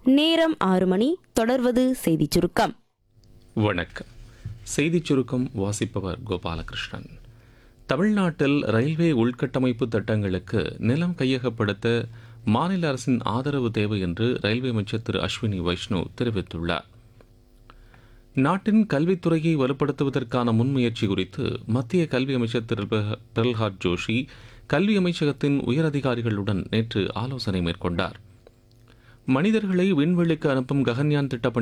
நேரம் ஆறு மணி தொடர்வது செய்திச் சுருக்கம் வணக்கம் செய்திச் சுருக்கம் வாசிப்பவர் கோபாலகிருஷ்ணன் தமிழ்நாட்டில் ரயில்வே உள்கட்டமைப்பு திட்டங்களுக்கு நிலம் கையகப்படுத்த மாநில அரசின் ஆதரவு தேவை என்று ரயில்வே அமைச்சர் திரு அஸ்வினி வைஷ்ணு தெரிவித்துள்ளார் நாட்டின் கல்வித்துறையை வலுப்படுத்துவதற்கான முன்முயற்சி குறித்து மத்திய கல்வி அமைச்சர் திரு பிரக- பிரல்ஹாத் ஜோஷி கல்வி அமைச்சகத்தின் உயரதிகாரிகளுடன் நேற்று ஆலோசனை மேற்கொண்டார் மனிதர்களை விண்வெளிக்கு அனுப்பும் ககன்யான் திட்ட பணி